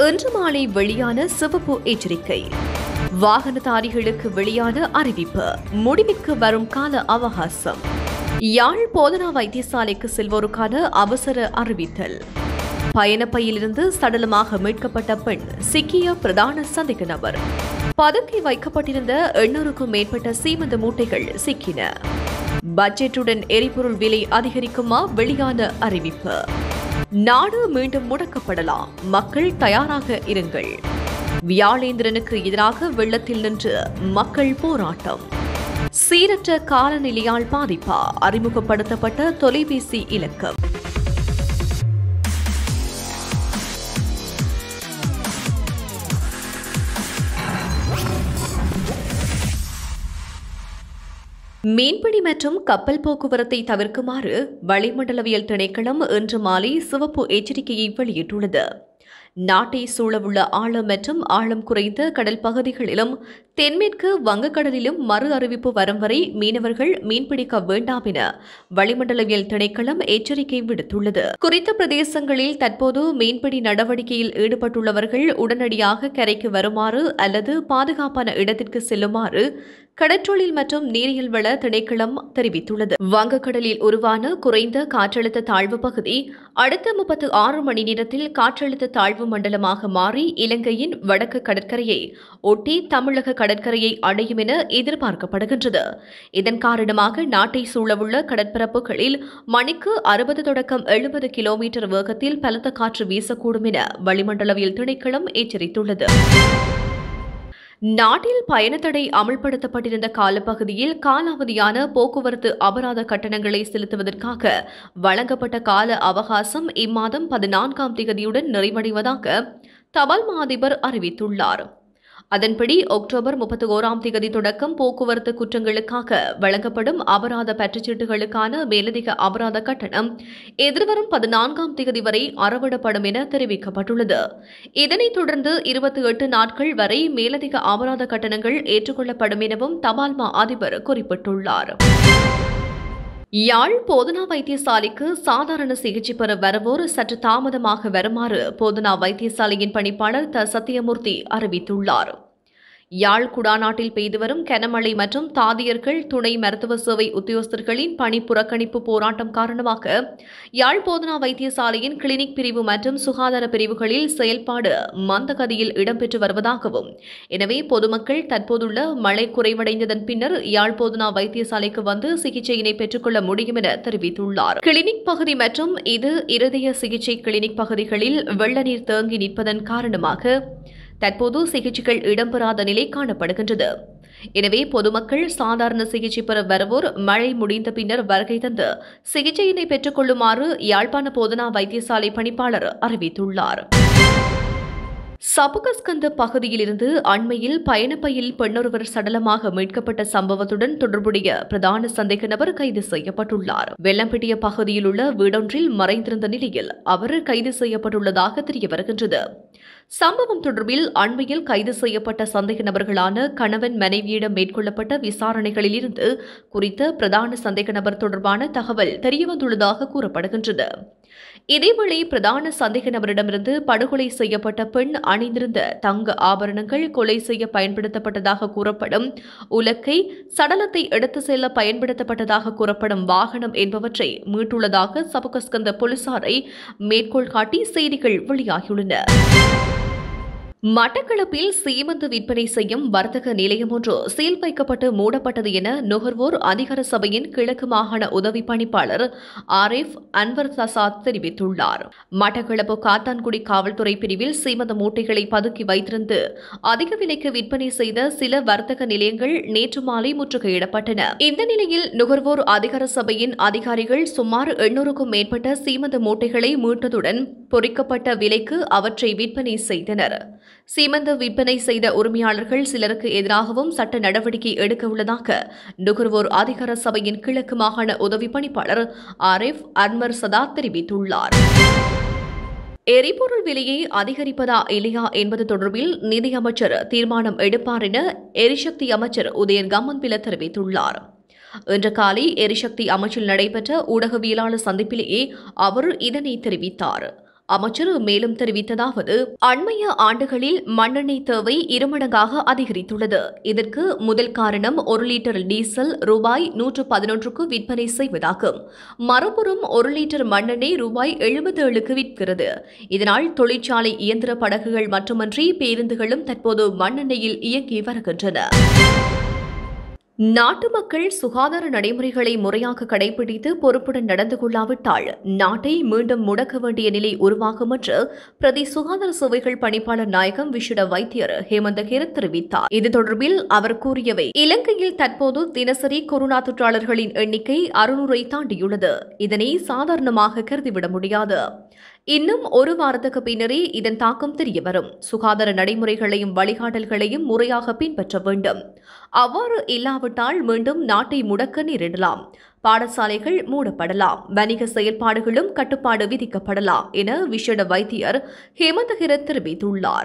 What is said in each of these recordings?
இன்று மாலை வெளியான சிவப்பு எச்சரிக்கை வாகனதாரிகளுக்கு வெளியான அறிவிப்பு முடிவுக்கு வரும் கால அவகாசம் யாழ் போதனா வைத்தியசாலைக்கு செல்வோருக்கான அவசர அறிவித்தல் பயணப்பையிலிருந்து சடலமாக மீட்கப்பட்ட பெண் சிக்கிய பிரதான சந்தேக நபர் பதுக்கி வைக்கப்பட்டிருந்த எண்ணூறுக்கும் மேற்பட்ட சீமந்த மூட்டைகள் சிக்கின பட்ஜெட்டுடன் எரிபொருள் விலை அதிகரிக்குமா வெளியான அறிவிப்பு நாடு மீண்டும் முடக்கப்படலாம் மக்கள் தயாராக இருங்கள் வியாழேந்திரனுக்கு எதிராக வெள்ளத்தில் நின்று மக்கள் போராட்டம் சீரற்ற காலநிலையால் பாதிப்பா அறிமுகப்படுத்தப்பட்ட தொலைபேசி இலக்கம் மீன்பிடி மற்றும் கப்பல் போக்குவரத்தை தவிர்க்குமாறு வளிமண்டலவியல் திணைக்களம் இன்று மாலை சிவப்பு எச்சரிக்கையை வெளியிட்டுள்ளது நாட்டை சூழவுள்ள ஆழம் மற்றும் ஆழம் குறைந்த கடல் பகுதிகளிலும் தென்மேற்கு வங்கக்கடலிலும் மறு அறிவிப்பு வரும் வரை மீனவர்கள் மீன்பிடிக்க வேண்டாம் என வளிமண்டலவியல் திணைக்களம் எச்சரிக்கை விடுத்துள்ளது குறித்த பிரதேசங்களில் தற்போது மீன்பிடி நடவடிக்கையில் ஈடுபட்டுள்ளவர்கள் உடனடியாக கரைக்கு வருமாறு அல்லது பாதுகாப்பான இடத்திற்கு செல்லுமாறு கடற்றொழில் மற்றும் நீரியல் வள திணைக்களம் தெரிவித்துள்ளது வங்கக்கடலில் உருவான குறைந்த காற்றழுத்த தாழ்வு பகுதி அடுத்த முப்பத்து ஆறு மணி நேரத்தில் காற்றழுத்த தாழ்வு மண்டலமாக மாறி இலங்கையின் வடக்கு கடற்கரையை ஒட்டி தமிழக கடற்கரையை அடையும் என எதிர்பார்க்கப்படுகின்றது இதன் காரணமாக நாட்டை சூழவுள்ள கடற்பரப்புகளில் மணிக்கு அறுபது தொடக்கம் எழுபது கிலோமீட்டர் வேகத்தில் பலத்த காற்று வீசக்கூடும் என வளிமண்டலவியல் திணைக்களம் எச்சரித்துள்ளது நாட்டில் பயணத்தடை அமல்படுத்தப்பட்டிருந்த காலப்பகுதியில் காலாவதியான போக்குவரத்து அபராத கட்டணங்களை செலுத்துவதற்காக வழங்கப்பட்ட கால அவகாசம் இம்மாதம் பதினான்காம் தேதியுடன் நிறைவடைவதாக தபால் மா அதிபர் அறிவித்துள்ளார் அதன்படி அக்டோபர் முப்பத்தி ஓராம் தேதி தொடக்கம் போக்குவரத்து குற்றங்களுக்காக வழங்கப்படும் அபராத பற்றுச்சீட்டுகளுக்கான மேலதிக அபராத கட்டணம் எதிர்வரும் பதினான்காம் தேதி வரை அறவிடப்படும் என தெரிவிக்கப்பட்டுள்ளது இதனைத் தொடர்ந்து இருபத்தி எட்டு நாட்கள் வரை மேலதிக அபராத கட்டணங்கள் ஏற்றுக்கொள்ளப்படும் எனவும் தபால்மா அதிபர் குறிப்பிட்டுள்ளார் யாழ் போதனா வைத்தியசாலைக்கு சாதாரண சிகிச்சை பெற வருவோர் சற்று தாமதமாக வருமாறு போதனா வைத்தியசாலையின் பணிப்பாளர் த சத்தியமூர்த்தி அறிவித்துள்ளார் யாழ் குடாநாட்டில் பெய்து வரும் கனமழை மற்றும் தாதியர்கள் துணை மருத்துவ சேவை உத்தியோகஸ்தர்களின் பணி புறக்கணிப்பு போராட்டம் காரணமாக யாழ் போதனா வைத்தியசாலையின் கிளினிக் பிரிவு மற்றும் சுகாதார பிரிவுகளில் செயல்பாடு மந்தகதியில் இடம்பெற்று வருவதாகவும் எனவே பொதுமக்கள் தற்போதுள்ள மழை குறைவடைந்ததன் பின்னர் யாழ் போதனா வைத்தியசாலைக்கு வந்து சிகிச்சையினை பெற்றுக்கொள்ள முடியும் என தெரிவித்துள்ளார் கிளினிக் பகுதி மற்றும் இது இருதய சிகிச்சை கிளினிக் பகுதிகளில் வெள்ள நீர் தேங்கி நிற்பதன் காரணமாக தற்போது சிகிச்சைகள் இடம்பெறாத நிலை காணப்படுகின்றது எனவே பொதுமக்கள் சாதாரண சிகிச்சை பெற வருவோர் மழை முடிந்த பின்னர் வருகை தந்து சிகிச்சையினை பெற்றுக்கொள்ளுமாறு யாழ்ப்பாண போதனா வைத்தியசாலை பணிப்பாளர் அறிவித்துள்ளார் சபுகஸ்கந்த பகுதியிலிருந்து அண்மையில் பயணப்பையில் பெண்ணொருவர் சடலமாக மீட்கப்பட்ட சம்பவத்துடன் தொடர்புடைய பிரதான சந்தேக நபர் கைது செய்யப்பட்டுள்ளார் வெள்ளம்பட்டிய பகுதியில் உள்ள வீடொன்றில் மறைந்திருந்த நிலையில் அவர் கைது செய்யப்பட்டுள்ளதாக தெரிய வருகின்றது சம்பவம் தொடர்பில் அண்மையில் கைது செய்யப்பட்ட சந்தேக நபர்களான கணவன் மனைவியிடம் மேற்கொள்ளப்பட்ட விசாரணைகளில் இருந்து குறித்த பிரதான சந்தேக நபர் தொடர்பான தகவல் தெரியவந்துள்ளதாக கூறப்படுகின்றது இதேவேளை பிரதான சந்தேக நபரிடமிருந்து படுகொலை செய்யப்பட்ட பெண் அணிந்திருந்த தங்க ஆபரணங்கள் கொலை செய்ய பயன்படுத்தப்பட்டதாக கூறப்படும் உலக்கை சடலத்தை எடுத்து செல்ல பயன்படுத்தப்பட்டதாக கூறப்படும் வாகனம் என்பவற்றை மீட்டுள்ளதாக சபுகஸ்கந்த போலீசாரை மேற்கோள் காட்டி செய்திகள் வெளியாகியுள்ளன மட்டக்களப்பில் சீமந்து விற்பனை செய்யும் வர்த்தக நிலையம் ஒன்று சீல் வைக்கப்பட்டு மூடப்பட்டது என நுகர்வோர் அதிகார சபையின் கிழக்கு மாகாண உதவி பணிப்பாளர் ஆரிஃப் அன்வர் சசாத் தெரிவித்துள்ளார் மட்டக்களப்பு காத்தான்குடி காவல்துறை பிரிவில் சீமந்த மூட்டைகளை பதுக்கி வைத்திருந்து அதிக விலைக்கு விற்பனை செய்த சில வர்த்தக நிலையங்கள் நேற்று மாலை முற்றுகையிடப்பட்டன இந்த நிலையில் நுகர்வோர் அதிகார சபையின் அதிகாரிகள் சுமார் எண்ணூறுக்கும் மேற்பட்ட சீமந்த மூட்டைகளை மீட்டதுடன் பொறிக்கப்பட்ட விலைக்கு அவற்றை விற்பனை செய்தனர் சீமந்த விற்பனை செய்த உரிமையாளர்கள் சிலருக்கு எதிராகவும் சட்ட நடவடிக்கை எடுக்க உள்ளதாக நுகர்வோர் அதிகார சபையின் கிழக்கு மாகாண உதவி பணிப்பாளர் ஆரிஃப் அன்வர் சதா தெரிவித்துள்ளார் எரிபொருள் விலையை அதிகரிப்பதா இல்லையா என்பது தொடர்பில் நிதியமைச்சர் தீர்மானம் எடுப்பார் என எரிசக்தி அமைச்சர் உதயன் கம்மன்பில தெரிவித்துள்ளார் இன்று காலை எரிசக்தி அமைச்சில் நடைபெற்ற ஊடகவியலாளர் சந்திப்பிலேயே அவர் இதனை தெரிவித்தார் அமைச்சர் மேலும் தெரிவித்ததாவது அண்மைய ஆண்டுகளில் மண்ணெண்ணெய் தேவை இருமடங்காக அதிகரித்துள்ளது இதற்கு முதல் காரணம் ஒரு லிட்டர் டீசல் ரூபாய் நூற்று பதினொன்றுக்கு விற்பனை செய்வதாகும் மறுபுறம் ஒரு லிட்டர் மண்ணெண்ணெய் ரூபாய் எழுபத்தி ஏழுக்கு விற்கிறது இதனால் தொழிற்சாலை இயந்திர படகுகள் மட்டுமன்றி பேருந்துகளும் தற்போது மண்ணெண்ணெயில் இயங்கி வருகின்றன நாட்டு மக்கள் சுகாதார நடைமுறைகளை முறையாக கடைபிடித்து பொறுப்புடன் நடந்து கொள்ளாவிட்டால் நாட்டை மீண்டும் முடக்க வேண்டிய நிலை உருவாகும் என்று பிரதி சுகாதார சேவைகள் பணிப்பாளர் நாயகம் விஷுட வைத்தியர் ஹேமந்த கிரத் தெரிவித்தார் இது தொடர்பில் அவர் கூறியவை இலங்கையில் தற்போது தினசரி கொரோனா தொற்றாளர்களின் எண்ணிக்கை அறுநூறை தாண்டியுள்ளது இதனை சாதாரணமாக கருதிவிட முடியாது இன்னும் ஒரு வாரத்துக்கு பின்னரே இதன் தாக்கம் தெரிய வரும் சுகாதார நடைமுறைகளையும் வழிகாட்டல்களையும் முறையாக பின்பற்ற வேண்டும் அவ்வாறு இல்லாவிட்டால் மீண்டும் நாட்டை முடக்க நேரிடலாம் பாடசாலைகள் மூடப்படலாம் வணிக செயல்பாடுகளும் கட்டுப்பாடு விதிக்கப்படலாம் என விஷட வைத்தியர் ஹேமந்தகிர தெரிவித்துள்ளார்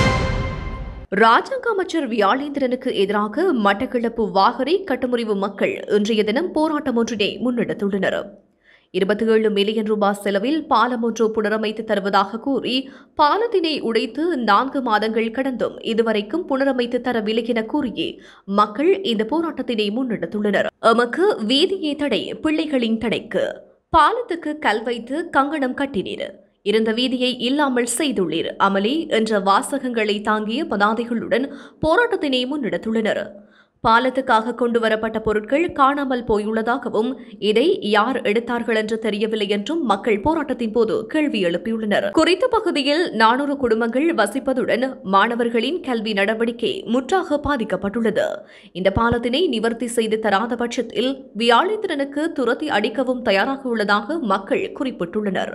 ராஜாங்க அமைச்சர் வியாழேந்திரனுக்கு எதிராக மட்டக்களப்பு வாகரை கட்டுமுறிவு மக்கள் இன்றைய தினம் போராட்டம் ஒன்றினை முன்னெடுத்துள்ளனர் இருபத்தி ஏழு மில்லியன் ரூபாய் செலவில் பாலம் ஒன்று புனரமைத்து தருவதாக கூறி பாலத்தினை உடைத்து நான்கு மாதங்கள் கடந்தும் இதுவரைக்கும் புனரமைத்து தரவில்லை என கூறியே மக்கள் இந்த போராட்டத்தினை முன்னெடுத்துள்ளனர் எமக்கு வீதியே தடை பிள்ளைகளின் தடைக்கு பாலத்துக்கு கல் வைத்து கங்கணம் கட்டினீர் இருந்த வீதியை இல்லாமல் செய்துள்ளீர் அமளி என்ற வாசகங்களை தாங்கிய பதாதைகளுடன் போராட்டத்தினை முன்னெடுத்துள்ளனர் பாலத்துக்காக கொண்டு வரப்பட்ட பொருட்கள் காணாமல் போயுள்ளதாகவும் இதை யார் எடுத்தார்கள் என்று தெரியவில்லை என்றும் மக்கள் போராட்டத்தின் போது கேள்வி எழுப்பியுள்ளனர் குறித்த பகுதியில் நானூறு குடும்பங்கள் வசிப்பதுடன் மாணவர்களின் கல்வி நடவடிக்கை முற்றாக பாதிக்கப்பட்டுள்ளது இந்த பாலத்தினை நிவர்த்தி செய்து தராத பட்சத்தில் வியாழேந்திரனுக்கு துரத்தி அடிக்கவும் தயாராக உள்ளதாக மக்கள் குறிப்பிட்டுள்ளனர்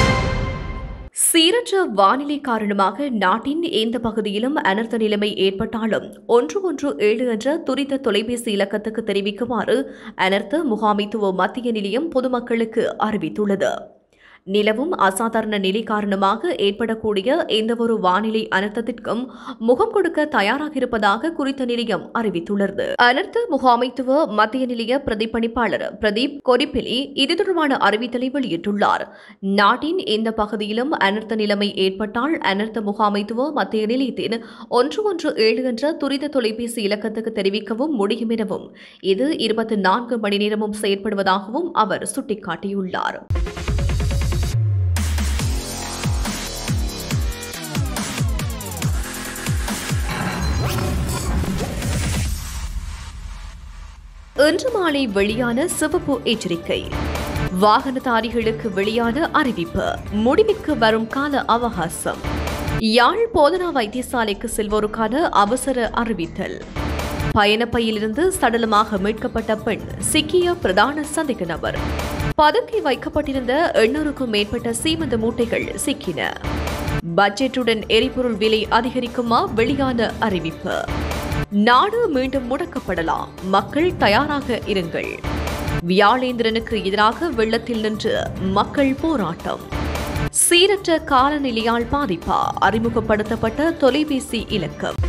சீரற்ற வானிலை காரணமாக நாட்டின் எந்த பகுதியிலும் அனர்த்த நிலைமை ஏற்பட்டாலும் ஒன்று ஒன்று ஏழு என்ற துரித தொலைபேசி இலக்கத்துக்கு தெரிவிக்குமாறு அனர்த்த முகாமைத்துவ மத்திய நிலையம் பொதுமக்களுக்கு அறிவித்துள்ளது நிலவும் அசாதாரண நிலை காரணமாக ஏற்படக்கூடிய எந்தவொரு வானிலை அனர்த்தத்திற்கும் முகம் கொடுக்க தயாராக இருப்பதாக குறித்த நிலையம் அறிவித்துள்ளது அனர்த்த முகாமைத்துவ மத்திய நிலைய பிரதிப்பணிப்பாளர் பிரதீப் கொரிப்பிலி இது தொடர்பான அறிவித்தலை வெளியிட்டுள்ளார் நாட்டின் எந்த பகுதியிலும் அனர்த்த நிலைமை ஏற்பட்டால் அனர்த்த முகாமைத்துவ மத்திய நிலையத்தின் ஒன்று ஒன்று ஏழு என்ற துரித தொலைபேசி இலக்கத்துக்கு தெரிவிக்கவும் முடியும் எனவும் இது இருபத்தி நான்கு மணி நேரமும் செயற்படுவதாகவும் அவர் சுட்டிக்காட்டியுள்ளார் இன்று மாலை வெளியான சிவப்பு எச்சரிக்கை வாகனதாரிகளுக்கு வெளியான அறிவிப்பு முடிவுக்கு வரும் கால அவகாசம் யாழ் போதனா வைத்தியசாலைக்கு செல்வோருக்கான அவசர அறிவித்தல் பயணப்பையிலிருந்து சடலமாக மீட்கப்பட்ட பெண் சிக்கிய பிரதான சந்தேக நபர் பதுக்கி வைக்கப்பட்டிருந்த எண்ணூறுக்கும் மேற்பட்ட சீமந்த மூட்டைகள் சிக்கின பட்ஜெட்டுடன் எரிபொருள் விலை அதிகரிக்குமா வெளியான அறிவிப்பு நாடு மீண்டும் முடக்கப்படலாம் மக்கள் தயாராக இருங்கள் வியாழேந்திரனுக்கு எதிராக வெள்ளத்தில் நின்று மக்கள் போராட்டம் சீரற்ற காலநிலையால் பாதிப்பா அறிமுகப்படுத்தப்பட்ட தொலைபேசி இலக்கம்